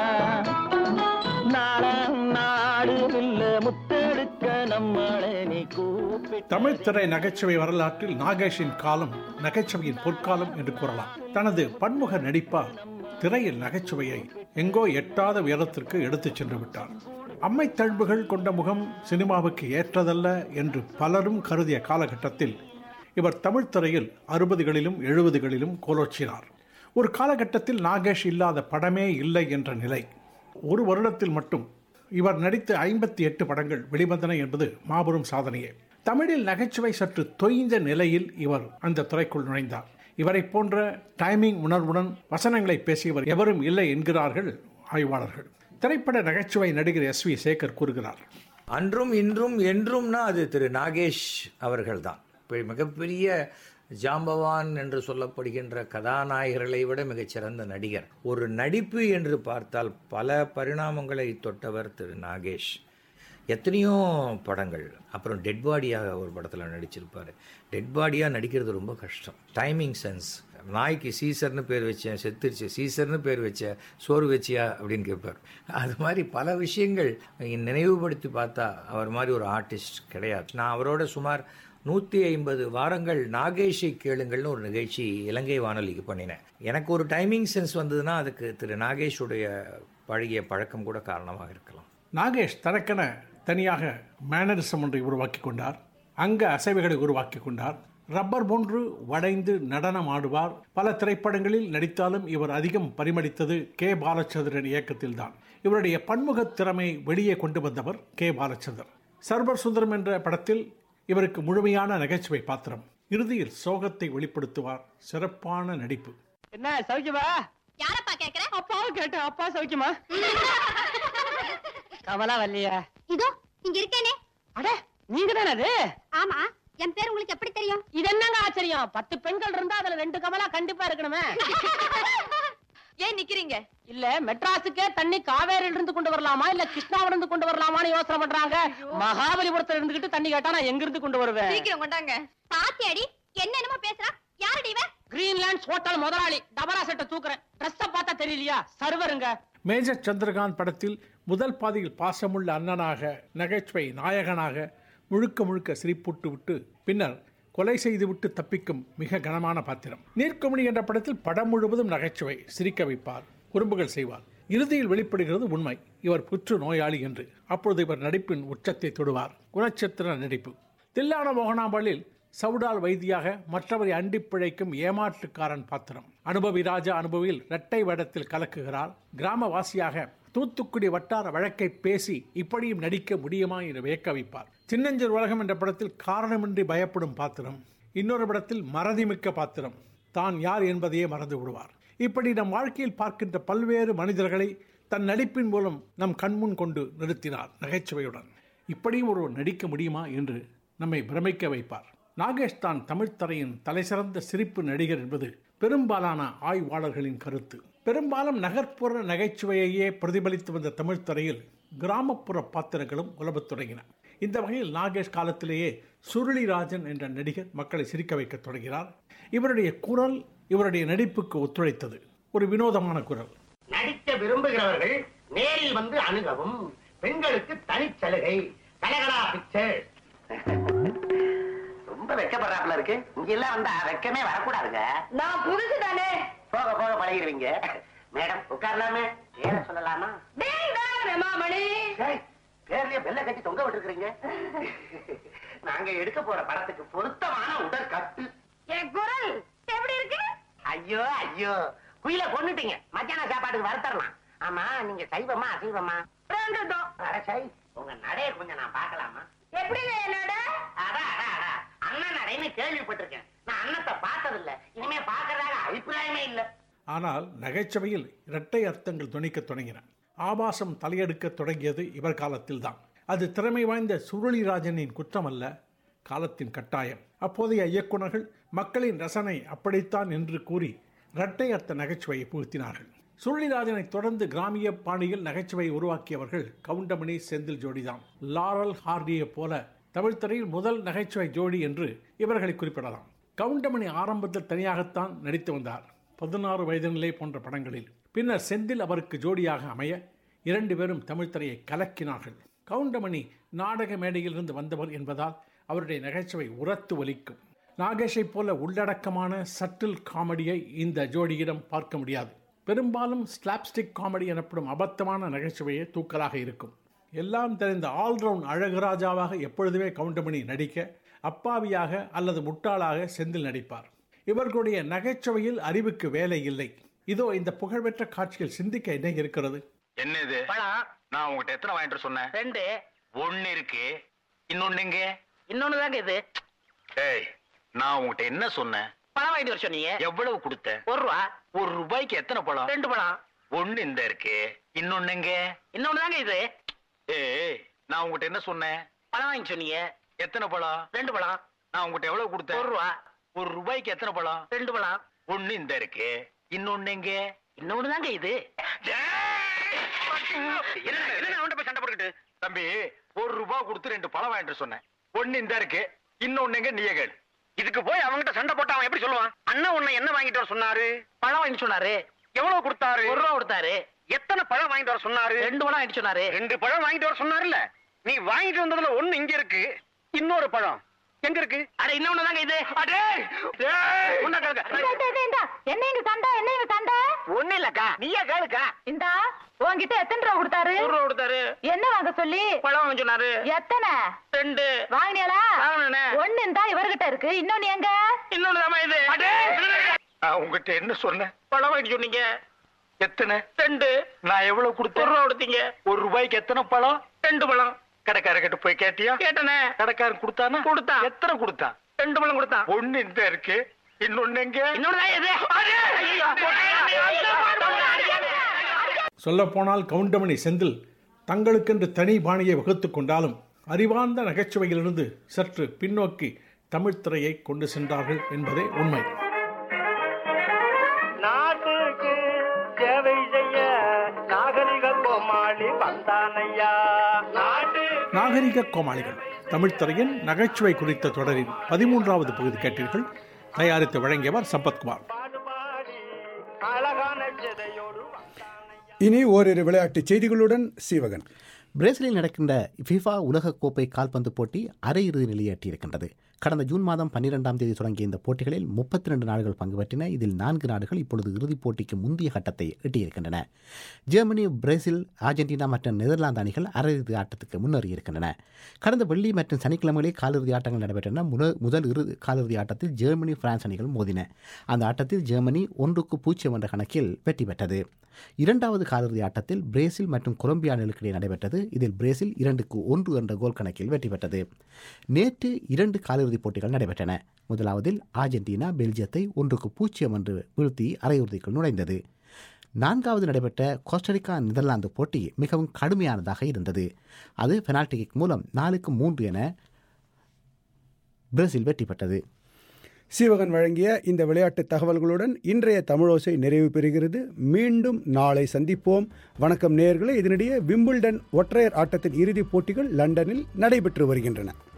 நாளம் நாடு இல்ல முத்தெடுக்க நம்மளை நீ கூப்பிட்டு தமிழ்த்திரை நகைச்சுவை வரலாற்றில் நாகேஷின் காலம் நகைச்சுவையின் பொற்காலம் என்று கூறலாம் தனது பன்முக நடிப்பால் திரையில் நகைச்சுவையை எங்கோ எட்டாத உயரத்திற்கு எடுத்துச் சென்று விட்டார் அம்மை தழும்புகள் கொண்ட முகம் சினிமாவுக்கு ஏற்றதல்ல என்று பலரும் கருதிய காலகட்டத்தில் இவர் தமிழ் திரையில் அறுபதுகளிலும் எழுபதுகளிலும் கோலோச்சினார் ஒரு காலகட்டத்தில் நாகேஷ் இல்லாத படமே இல்லை என்ற நிலை ஒரு வருடத்தில் மட்டும் இவர் நடித்த ஐம்பத்தி எட்டு படங்கள் வெளிவந்தன என்பது மாபெரும் சாதனையே தமிழில் நகைச்சுவை சற்று தொய்ந்த நிலையில் இவர் அந்த துறைக்குள் நுழைந்தார் இவரை போன்ற டைமிங் உணர்வுடன் வசனங்களை பேசியவர் எவரும் இல்லை என்கிறார்கள் ஆய்வாளர்கள் திரைப்பட நகைச்சுவை நடிகர் எஸ் வி சேகர் கூறுகிறார் அன்றும் இன்றும் என்றும்னா அது திரு நாகேஷ் அவர்கள்தான் பெ- மிகப்பெரிய ஜாம்பவான் என்று சொல்லப்படுகின்ற கதாநாயகர்களை விட மிகச்சிறந்த நடிகர் ஒரு நடிப்பு என்று பார்த்தால் பல பரிணாமங்களை தொட்டவர் திரு நாகேஷ் எத்தனையோ படங்கள் அப்புறம் டெட் பாடியாக ஒரு படத்தில் நடிச்சிருப்பார் டெட் பாடியாக நடிக்கிறது ரொம்ப கஷ்டம் டைமிங் சென்ஸ் நாய்க்கு சீசர்னு பேர் வச்சேன் செத்துருச்சு சீசர்னு பேர் வச்சேன் சோறு வச்சியா அப்படின்னு கேட்பார் அது மாதிரி பல விஷயங்கள் நினைவுபடுத்தி பார்த்தா அவர் மாதிரி ஒரு ஆர்டிஸ்ட் கிடையாது நான் அவரோட சுமார் நூற்றி ஐம்பது வாரங்கள் நாகேஷை கேளுங்கள்னு ஒரு நிகழ்ச்சி இலங்கை வானொலிக்கு பண்ணினேன் எனக்கு ஒரு டைமிங் சென்ஸ் வந்ததுன்னா அதுக்கு திரு நாகேஷுடைய பழகிய பழக்கம் கூட காரணமாக இருக்கலாம் நாகேஷ் தனக்கென தனியாக மேனரிசம் ஒன்றை உருவாக்கி கொண்டார் அங்க அசைவுகளை உருவாக்கி கொண்டார் ரப்பர் போன்று வளைந்து நடனம் ஆடுவார் பல திரைப்படங்களில் நடித்தாலும் இவர் அதிகம் பரிமளித்தது கே பாலச்சந்திரன் இயக்கத்தில்தான் இவருடைய பன்முக திறமையை வெளியே கொண்டு வந்தவர் கே பாலச்சந்தர் சர்வர் சுந்தரம் என்ற படத்தில் இவருக்கு முழுமையான நகைச்சுவை பாத்திரம் இறுதியில் சோகத்தை வெளிப்படுத்துவார் சிறப்பான நடிப்பு என்ன சௌக்கியமா யாரப்பா கேக்குற அப்பாவை கேட்டேன் அப்பா சௌக்கியமா கமலா வரலையா இதோ இங்க இருக்கேனே அட நீங்க தானே அது ஆமா என் பேர் உங்களுக்கு எப்படி தெரியும் இது என்னங்க ஆச்சரியம் பத்து பெண்கள் இருந்தா அதுல ரெண்டு கமலா கண்டிப்பா இருக்கணுமே ஏன் நிக்கிறீங்க இல்ல மெட்ராஸுக்கே தண்ணி காவேரியில இருந்து கொண்டு வரலாமா இல்ல கிருஷ்ணாவில இருந்து கொண்டு வரலாமான்னு யோசனை பண்றாங்க மகாபலிபுரத்துல இருந்துகிட்டு தண்ணி கேட்டா நான் எங்க இருந்து கொண்டு வருவேன் சீக்கிரம் கொண்டாங்க பாத்தியாடி என்னென்னமோ பேசுறா யாரடி இவ கிரீன்லாண்ட்ஸ் ஹோட்டல் முதலாளி டபரா செட்டை தூக்குறேன் ட்ரெஸ்ஸ பார்த்தா தெரியலையா சர்வருங்க மேஜர் சந்திரகாந்த் படத்தில் முதல் பாதியில் பாசமுள்ள அண்ணனாக நகைச்சுவை நாயகனாக முழுக்க முழுக்க சிரிப்பூட்டு விட்டு பின்னர் கொலை செய்துவிட்டு தப்பிக்கும் மிக கனமான பாத்திரம் நீர்க்கமணி என்ற படத்தில் படம் முழுவதும் நகைச்சுவை சிரிக்க வைப்பார் குறும்புகள் செய்வார் இறுதியில் வெளிப்படுகிறது உண்மை இவர் புற்று நோயாளி என்று அப்பொழுது இவர் நடிப்பின் உச்சத்தை தொடுவார் குணச்சித்திர நடிப்பு தில்லான மோகனாம்பலில் சவுடால் வைத்தியாக மற்றவரை அண்டி பிழைக்கும் ஏமாற்றுக்காரன் பாத்திரம் அனுபவி ராஜா அனுபவியில் இரட்டை வேடத்தில் கலக்குகிறார் கிராமவாசியாக தூத்துக்குடி வட்டார வழக்கை பேசி இப்படியும் நடிக்க முடியுமா என்று வியக்க வைப்பார் சின்னஞ்சர் உலகம் என்ற படத்தில் காரணமின்றி பயப்படும் பாத்திரம் இன்னொரு படத்தில் மறதிமிக்க பாத்திரம் தான் யார் என்பதையே மறந்து விடுவார் இப்படி நம் வாழ்க்கையில் பார்க்கின்ற பல்வேறு மனிதர்களை தன் நடிப்பின் மூலம் நம் கண்முன் கொண்டு நிறுத்தினார் நகைச்சுவையுடன் இப்படியும் ஒருவர் நடிக்க முடியுமா என்று நம்மை பிரமிக்க வைப்பார் நாகேஷ் தான் தமிழ்த்தரையின் தலைசிறந்த சிரிப்பு நடிகர் என்பது பெரும்பாலான ஆய்வாளர்களின் கருத்து பெரும்பாலும் நகர்ப்புற நகைச்சுவையையே பிரதிபலித்து வந்த தமிழ்த்தரையில் கிராமப்புற பாத்திரங்களும் உலபத் தொடங்கின இந்த வகையில் நாகேஷ் காலத்திலேயே சுருளிராஜன் என்ற நடிகர் மக்களை சிரிக்க வைக்க தொடங்கினார் இவருடைய குரல் இவருடைய நடிப்புக்கு ஒத்துழைத்தது ஒரு வினோதமான குரல் நடிக்க விரும்புகிறவர்கள் நேரில் வந்து அணுகவும் பெண்களுக்கு தனிச்சலுகை கலகலா பிக்சர் ரொம்ப ரொம்ப வெக்கப்படுறாப்புல இருக்கு இங்க எல்லாம் வந்தா வெக்கமே வரக்கூடாதுங்க நான் புதுசு தானே போக போக பழகிடுவீங்க மேடம் உட்காரலாமே பேர சொல்லலாமா மணி சரி, பேர்லயே பெல்ல கட்டி தொங்க விட்டுருக்கீங்க நாங்க எடுக்க போற படத்துக்கு பொருத்தமான உடல் கட்டு என் குரல் எப்படி இருக்கு ஐயோ ஐயோ குயில கொன்னுட்டீங்க மத்தியான சாப்பாட்டுக்கு வறுத்தரலாம் ஆமா நீங்க சைவமா அசைவமா ரெண்டுதான் அட சரி உங்க நடைய கொஞ்சம் நான் பார்க்கலாமா எப்படிங்க என்னோட அடா அடா அடா அண்ணன் நடைன்னு கேள்விப்பட்டிருக்கேன் நான் அண்ணத்தை பார்த்ததில்ல இனிமே பார்க்கறதாக அபிப்பிராயமே இல்ல ஆனால் நகைச்சுவையில் இரட்டை அர்த்தங்கள் துணிக்கத் தொடங்கின ஆபாசம் தலையெடுக்க தொடங்கியது இவர் காலத்தில்தான் அது திறமை வாய்ந்த சுருளிராஜனின் குற்றம் அல்ல காலத்தின் கட்டாயம் அப்போதைய இயக்குனர்கள் மக்களின் ரசனை அப்படித்தான் என்று கூறி இரட்டை அர்த்த நகைச்சுவையை புகுத்தினார்கள் சுருளிராஜனை தொடர்ந்து கிராமிய பாணியில் நகைச்சுவை உருவாக்கியவர்கள் கவுண்டமணி செந்தில் ஜோடிதான் லாரல் ஹார்டியை போல தமிழ் திரையில் முதல் நகைச்சுவை ஜோடி என்று இவர்களை குறிப்பிடலாம் கவுண்டமணி ஆரம்பத்தில் தனியாகத்தான் நடித்து வந்தார் பதினாறு வயதினிலே போன்ற படங்களில் பின்னர் செந்தில் அவருக்கு ஜோடியாக அமைய இரண்டு பேரும் தமிழ் திரையை கலக்கினார்கள் கவுண்டமணி நாடக மேடையிலிருந்து வந்தவர் என்பதால் அவருடைய நகைச்சுவை உரத்து ஒலிக்கும் நாகேஷைப் போல உள்ளடக்கமான சட்டில் காமெடியை இந்த ஜோடியிடம் பார்க்க முடியாது பெரும்பாலும் ஸ்லாப்ஸ்டிக் காமெடி எனப்படும் அபத்தமான நகைச்சுவையே தூக்கலாக இருக்கும் எல்லாம் தெரிந்த ஆல்ரவுண்ட் அழகுராஜாவாக எப்பொழுதுமே கவுண்டமணி நடிக்க அப்பாவியாக அல்லது முட்டாளாக செந்தில் நடிப்பார் இவர்களுடைய நகைச்சுவையில் அறிவுக்கு வேலை இல்லை இதோ இந்த புகழ்பெற்ற காட்சியில் சிந்திக்க என்ன இருக்கிறது என்ன இது பழம் நான் உங்ககிட்ட எத்தனை வாங்கிட்டு சொன்னேன் ரெண்டு ஒண்ணு இருக்கு இன்னொன்னு எங்க இன்னொன்னு தாங்க இது ஏய் நான் உங்ககிட்ட என்ன சொன்னேன் பழம் வாங்கிட்டு வர சொன்னீங்க எவ்வளவு கொடுத்த ஒரு ரூபா ஒரு ரூபாய்க்கு எத்தனை பழம் ரெண்டு பழம் ஒண்ணு இந்த இருக்கு இன்னொன்னு எங்க இன்னொன்னு தாங்க இது ஏய் நான் உங்ககிட்ட என்ன சொன்னேன் பழம் வாங்கி சொன்னீங்க எத்தனை பழம் ரெண்டு பழம் நான் உங்ககிட்ட எவ்வளவு கொடுத்தேன் ஒரு ரூபா ஒரு ரூபாய்க்கு எத்தனை பழம் ரெண்டு பழம் ஒண்ணு இந்த இருக்கு இன்னொன்னு எங்க இன்னொன்னு தாங்க இது என்ன அவன்கிட்ட போய் சண்டை போட்டுக்கிட்டு தம்பி ஒரு ரூபாய் கொடுத்து ரெண்டு பழம் வாங்கிட்டு சொன்னேன் ஒண்ணு இந்த இருக்கு இன்னொன்னு எங்க நீயே கேளு இதுக்கு போய் அவன்கிட்ட சண்டை போட்டு அவன் எப்படி சொல்லுவான் அண்ணன் உன்னை என்ன வாங்கிட்டு வர சொன்னாரு பழம் வாங்கிட்டு சொன்னாரு எவ்வளவு கொடுத்தாரு ஒரு ரூபா கொடுத்தாரு எத்தனை பழம் வாங்கிட்டு வர சொன்னாரு ரெண்டு பழம் வாங்கிட்டு சொன்னாரு ரெண்டு பழம் வாங்கிட்டு வர சொன்னாருல்ல நீ வாங்கிட்டு வந்ததுல ஒண்ணு இங்க இருக்கு இன்னொரு பழம் எங்க இருக்கு அட இன்னொன்னு தாங்க இது அடே டேய் உன்னை கேளுங்க. என்ன இங்க சண்டை என்ன இங்க சண்டை ஒண்ணு இல்லக்கா நீயே கேளுக்கா இந்தா உன்கிட்ட எத்தனை ரூபா கொடுத்தாரு ஒரு ரூபா கொடுத்தாரு என்ன வாங்க சொல்லி பழம் வாங்க சொன்னாரு எத்தனை ரெண்டு வாங்கினியாளா வாங்கினேனே. ஒண்ணு இந்தா இவர்கிட்ட இருக்கு இன்னொன்னு எங்க இன்னொன்னு தாமா இது நான் உங்ககிட்ட என்ன சொன்னேன் பழம் வாங்கிட்டு சொன்னீங்க எத்தனை ரெண்டு நான் எவ்வளவு ஒரு கொடுத்தேன் ரூபா கொடுத்தீங்க ஒரு ரூபாய்க்கு எத்தனை பழம் ரெண்டு பழம் கடைக்காரர்கிட்ட போய் கேட்டியா கேட்டனே கடைக்காரன் கொடுத்தானா கொடுத்தான். எத்தனை கொடுத்தான் ரெண்டு பழம் கொடுத்தான் ஒண்ணு இந்த இருக்கு இன்னொன்னு எங்க இன்னொன்னு தான் இது அடே! ஐயையோ! சொல்லப்போனால் கவுண்டமணி செந்தில் தங்களுக்கென்று தனி பாணியை வகுத்துக் கொண்டாலும் அறிவார்ந்த நகைச்சுவையிலிருந்து சற்று பின்னோக்கி தமிழ் திரையை கொண்டு சென்றார்கள் என்பதே உண்மை நாட்டுக்கு சேவை செய்ய நாகரிக கோமாளி வந்தானையா நாட்டு நாகரிக கோமாளிகள் தமிழ் திரையின் நகைச்சுவை குறித்த தொடரின் பதிமூன்றாவது பகுதி கேட்டீர்கள் தயாரித்து வழங்கியவர் சம்பத்குமார் அழகான ஜதையோடு இனி ஓரிரு விளையாட்டுச் செய்திகளுடன் சீவகன் பிரேசிலில் நடக்கின்ற ஃபிஃபா உலகக்கோப்பை கால்பந்து போட்டி அரையிறுதி நிலையேற்றியிருக்கின்றது கடந்த ஜூன் மாதம் பன்னிரெண்டாம் தேதி தொடங்கிய இந்த போட்டிகளில் முப்பத்தி ரெண்டு நாடுகள் பங்கு பெற்றின இதில் நான்கு நாடுகள் இப்பொழுது இறுதிப் போட்டிக்கு முந்தைய கட்டத்தை எட்டியிருக்கின்றன ஜெர்மனி பிரேசில் அர்ஜென்டினா மற்றும் நெதர்லாந்து அணிகள் அரையிறுதி ஆட்டத்துக்கு முன்னேறியிருக்கின்றன கடந்த வெள்ளி மற்றும் சனிக்கிழமைகளில் காலிறுதி ஆட்டங்கள் நடைபெற்றன முத- முதல் இரு காலிறுதி ஆட்டத்தில் ஜெர்மனி பிரான்ஸ் அணிகள் மோதின அந்த ஆட்டத்தில் ஜெர்மனி ஒன்றுக்கு பூஜ்ஜியம் என்ற கணக்கில் வெற்றி பெற்றது இரண்டாவது காலிறுதி ஆட்டத்தில் பிரேசில் மற்றும் கொலம்பியா அணிகளுக்கு இடையே நடைபெற்றது இதில் பிரேசில் இரண்டுக்கு ஒன்று என்ற கோல் கணக்கில் வெற்றி பெற்றது நேற்று இரண்டு காலிறுதிப் போட்டிகள் நடைபெற்றன முதலாவதில் அர்ஜென்டினா பெல்ஜியத்தை ஒன்றுக்கு பூஜ்ஜியம் என்று வீழ்த்தி அரையிறுதிக்குள் நுழைந்தது நான்காவது நடைபெற்ற கோஸ்டரிக்கா நெதர்லாந்து போட்டி மிகவும் கடுமையானதாக இருந்தது அது பெனால்டி கிக் மூலம் நாலுக்கு மூன்று என பிரேசில் வெற்றி பெற்றது சீவகன் வழங்கிய இந்த விளையாட்டு தகவல்களுடன் இன்றைய தமிழோசை நிறைவு பெறுகிறது மீண்டும் நாளை சந்திப்போம் வணக்கம் நேயர்களே இதனிடையே விம்பிள்டன் ஒற்றையர் ஆட்டத்தின் இறுதிப் போட்டிகள் லண்டனில் நடைபெற்று வருகின்றன